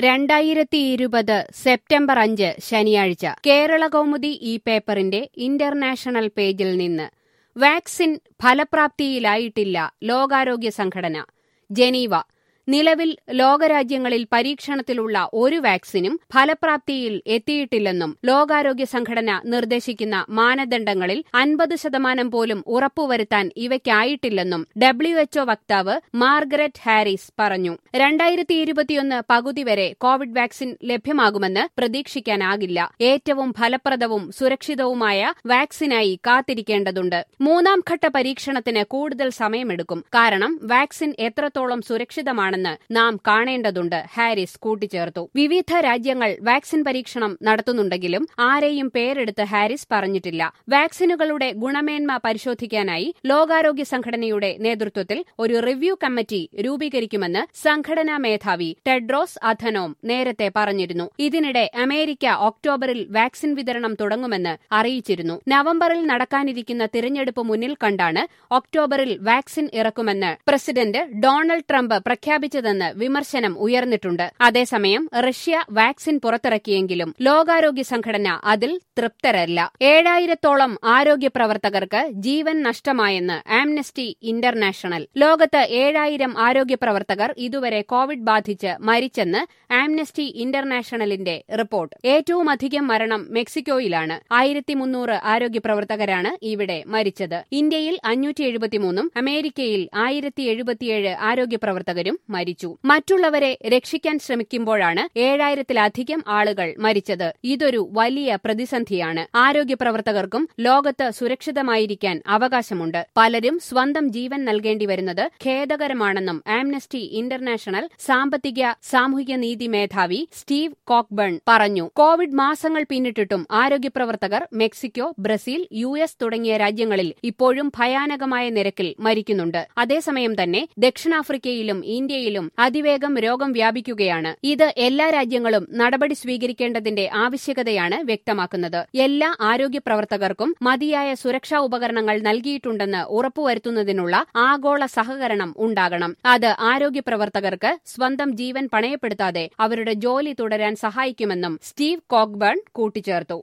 രണ്ടായിരത്തി ഇരുപത് സെപ്റ്റംബർ അഞ്ച് ശനിയാഴ്ച കേരള കൗമുദി ഈ പേപ്പറിന്റെ ഇന്റർനാഷണൽ പേജിൽ നിന്ന് വാക്സിൻ ഫലപ്രാപ്തിയിലായിട്ടില്ല ലോകാരോഗ്യ സംഘടന ജനീവ നിലവിൽ ലോകരാജ്യങ്ങളിൽ പരീക്ഷണത്തിലുള്ള ഒരു വാക്സിനും ഫലപ്രാപ്തിയിൽ എത്തിയിട്ടില്ലെന്നും ലോകാരോഗ്യ സംഘടന നിർദ്ദേശിക്കുന്ന മാനദണ്ഡങ്ങളിൽ അൻപത് ശതമാനം പോലും ഉറപ്പുവരുത്താൻ ഇവയ്ക്കായിട്ടില്ലെന്നും ഡബ്ല്യുഎച്ച്ഒ വക്താവ് മാർഗരറ്റ് ഹാരിസ് പറഞ്ഞു രണ്ടായിരത്തി ഇരുപത്തിയൊന്ന് പകുതി വരെ കോവിഡ് വാക്സിൻ ലഭ്യമാകുമെന്ന് പ്രതീക്ഷിക്കാനാകില്ല ഏറ്റവും ഫലപ്രദവും സുരക്ഷിതവുമായ വാക്സിനായി കാത്തിരിക്കേണ്ടതുണ്ട് മൂന്നാം ഘട്ട പരീക്ഷണത്തിന് കൂടുതൽ സമയമെടുക്കും കാരണം വാക്സിൻ എത്രത്തോളം സുരക്ഷിതമാണ് ആണെന്ന് നാം കാണേണ്ടതുണ്ട് ഹാരിസ് കൂട്ടിച്ചേർത്തു വിവിധ രാജ്യങ്ങൾ വാക്സിൻ പരീക്ഷണം നടത്തുന്നുണ്ടെങ്കിലും ആരെയും പേരെടുത്ത് ഹാരിസ് പറഞ്ഞിട്ടില്ല വാക്സിനുകളുടെ ഗുണമേന്മ പരിശോധിക്കാനായി ലോകാരോഗ്യ സംഘടനയുടെ നേതൃത്വത്തിൽ ഒരു റിവ്യൂ കമ്മിറ്റി രൂപീകരിക്കുമെന്ന് സംഘടനാ മേധാവി ടെഡ്രോസ് അഥനോം നേരത്തെ പറഞ്ഞിരുന്നു ഇതിനിടെ അമേരിക്ക ഒക്ടോബറിൽ വാക്സിൻ വിതരണം തുടങ്ങുമെന്ന് അറിയിച്ചിരുന്നു നവംബറിൽ നടക്കാനിരിക്കുന്ന തിരഞ്ഞെടുപ്പ് മുന്നിൽ കണ്ടാണ് ഒക്ടോബറിൽ വാക്സിൻ ഇറക്കുമെന്ന് പ്രസിഡന്റ് ഡൊണാൾഡ് ട്രംപ് പ്രഖ്യാപിച്ചു പ്രഖ്യാപിച്ചതെന്ന് വിമർശനം ഉയർന്നിട്ടുണ്ട് അതേസമയം റഷ്യ വാക്സിൻ പുറത്തിറക്കിയെങ്കിലും ലോകാരോഗ്യ സംഘടന അതിൽ തൃപ്തരല്ല ഏഴായിരത്തോളം ആരോഗ്യ പ്രവർത്തകർക്ക് ജീവൻ നഷ്ടമായെന്ന് ആംനസ്റ്റി ഇന്റർനാഷണൽ ലോകത്ത് ഏഴായിരം ആരോഗ്യ പ്രവർത്തകർ ഇതുവരെ കോവിഡ് ബാധിച്ച് മരിച്ചെന്ന് ആംനസ്റ്റി ഇന്റർനാഷണലിന്റെ റിപ്പോർട്ട് ഏറ്റവുമധികം മരണം മെക്സിക്കോയിലാണ് ആയിരത്തി മുന്നൂറ് ആരോഗ്യ പ്രവർത്തകരാണ് ഇവിടെ മരിച്ചത് ഇന്ത്യയിൽ അഞ്ഞൂറ്റി എഴുപത്തിമൂന്നും അമേരിക്കയിൽ ആയിരത്തി എഴുപത്തിയേഴ് ആരോഗ്യ പ്രവർത്തകരും മരിച്ചു മറ്റുള്ളവരെ രക്ഷിക്കാൻ ശ്രമിക്കുമ്പോഴാണ് ഏഴായിരത്തിലധികം ആളുകൾ മരിച്ചത് ഇതൊരു വലിയ പ്രതിസന്ധിയാണ് ആരോഗ്യ പ്രവർത്തകർക്കും ലോകത്ത് സുരക്ഷിതമായിരിക്കാൻ അവകാശമുണ്ട് പലരും സ്വന്തം ജീവൻ നൽകേണ്ടി വരുന്നത് ഖേദകരമാണെന്നും ആംനസ്റ്റി ഇന്റർനാഷണൽ സാമ്പത്തിക സാമൂഹിക നീതി മേധാവി സ്റ്റീവ് കോക്ബൺ പറഞ്ഞു കോവിഡ് മാസങ്ങൾ പിന്നിട്ടിട്ടും ആരോഗ്യ പ്രവർത്തകർ മെക്സിക്കോ ബ്രസീൽ യു എസ് തുടങ്ങിയ രാജ്യങ്ങളിൽ ഇപ്പോഴും ഭയാനകമായ നിരക്കിൽ മരിക്കുന്നുണ്ട് അതേസമയം തന്നെ ദക്ഷിണാഫ്രിക്കയിലും ഇന്ത്യയിലും അതിവേഗം രോഗം വ്യാപിക്കുകയാണ് ഇത് എല്ലാ രാജ്യങ്ങളും നടപടി സ്വീകരിക്കേണ്ടതിന്റെ ആവശ്യകതയാണ് വ്യക്തമാക്കുന്നത് എല്ലാ ആരോഗ്യ പ്രവർത്തകർക്കും മതിയായ സുരക്ഷാ ഉപകരണങ്ങൾ നൽകിയിട്ടുണ്ടെന്ന് ഉറപ്പുവരുത്തുന്നതിനുള്ള ആഗോള സഹകരണം ഉണ്ടാകണം അത് ആരോഗ്യ പ്രവർത്തകർക്ക് സ്വന്തം ജീവൻ പണയപ്പെടുത്താതെ അവരുടെ ജോലി തുടരാൻ സഹായിക്കുമെന്നും സ്റ്റീവ് കോക്ബേൺ കൂട്ടിച്ചേർത്തു